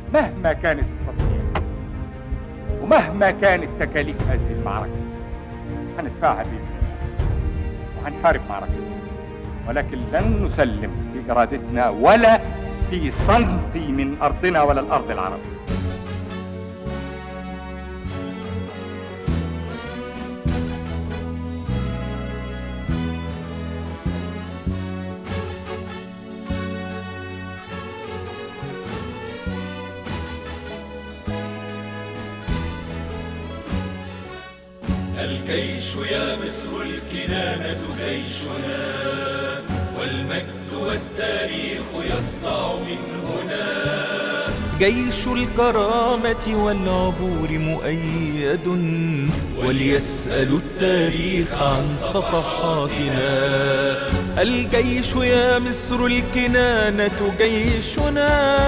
مهما كانت التضحيات ومهما كانت تكاليف هذه المعركة هندفعها بإذن الله وهنحارب معركتنا ولكن لن نسلم في إرادتنا ولا في سنتي من أرضنا ولا الأرض العربية الجيش يا مصر الكنانة جيشنا والمجد والتاريخ يسطع من هنا جيش الكرامة والعبور مؤيد وليسأل التاريخ عن صفحاتنا الجيش يا مصر الكنانة جيشنا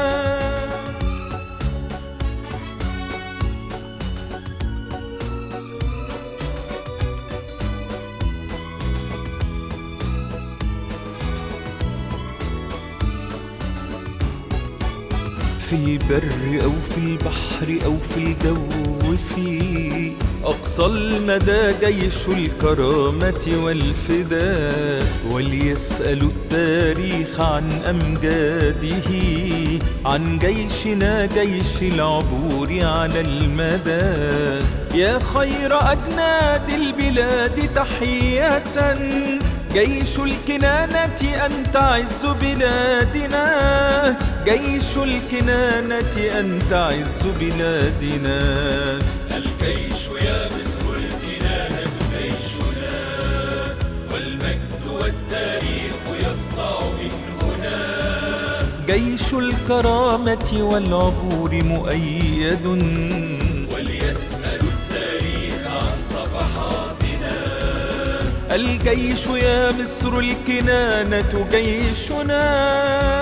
في البر أو في البحر أو في الجو في أقصى المدى جيش الكرامة والفداء وليسأل التاريخ عن أمجاده عن جيشنا جيش العبور على المدى يا خير أجناد البلاد تحية جيش الكنانة أنت عز بلادنا جيش الكنانة أنت عز بلادنا الجيش يا مصر الكنانة جيشنا والمجد والتاريخ يسطع من هنا جيش الكرامة والعبور مؤيد وليسأل التاريخ عن صفحاتنا الجيش يا مصر الكنانة جيشنا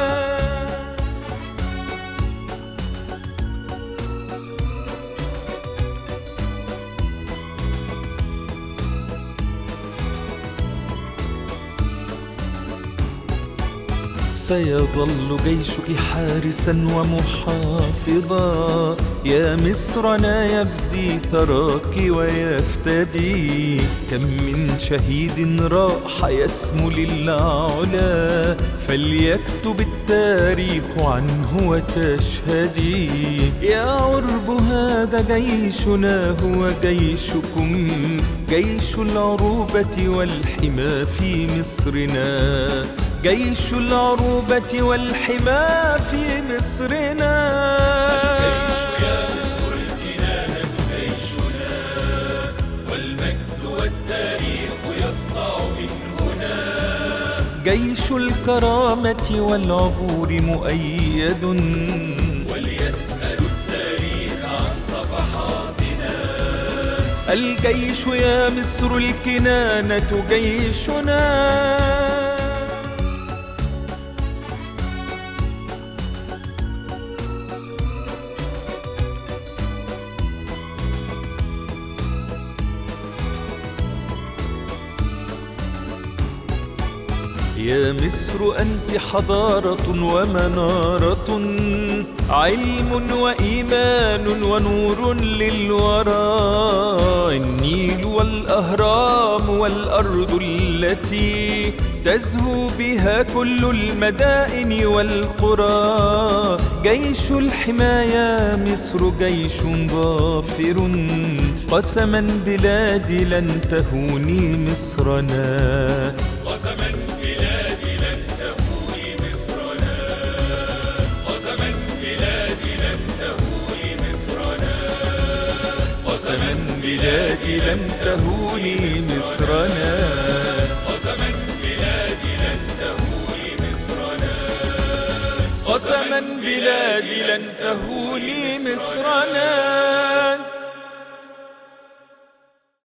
سيظل جيشك حارسا ومحافظا يا مصرنا يفدي ثراك ويفتدي كم من شهيد راح يسمو للعلا فليكتب التاريخ عنه وتشهدي يا عرب هذا جيشنا هو جيشكم جيش العروبة والحمى في مصرنا جيش العروبة والحمى في مصرنا الجيش يا مصر الكنانة جيشنا والمجد والتاريخ يسطع من هنا جيش الكرامة والعبور مؤيد وليسأل التاريخ عن صفحاتنا الجيش يا مصر الكنانة جيشنا يا مصر أنت حضارة ومنارة علم وإيمان ونور للورى النيل والأهرام والأرض التي تزهو بها كل المدائن والقرى جيش الحماية مصر جيش ظافر قسما بلادي لن تهوني مصرنا قسما بلادي لن تهوني مصرنا قسما بلادي لن تهوني مصرنا قسما بلادي لن تهوني مصرنا قسما بلادي لن تهوني مصرنا قسما بلادي لن تهوني مصرنا